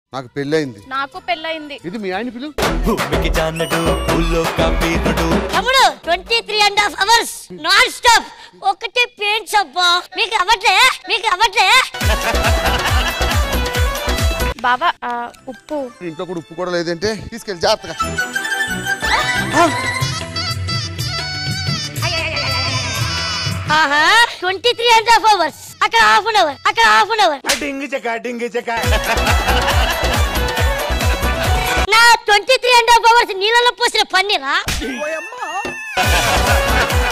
నాకు పెళ్ళయింది నాకు పెళ్ళయింది ఇది మీ ఆయన పిలు భూమికి జానడు భూలో కబీరుడు తమ్ముడు twenty three and half hours non stop ఒకటి పెయింట్స్ అబ్బా మీకు అవ్వట్లే మీకు అవ్వట్లే బావా ఆ, ఉప్పు ఇంట్లో కూడా ఉప్పు కూడా లేదంటే తీసుకెళ్ళి జాగ్రత్తగా ఆహా twenty three and half hours అక్కడ హాఫ్ అన్ అవర్ అక్కడ హాఫ్ అన్ అవర్ డింగి చెక డింగి చెక నా twenty three and half hours నీళ్ళలో పోసిన పన్నీరా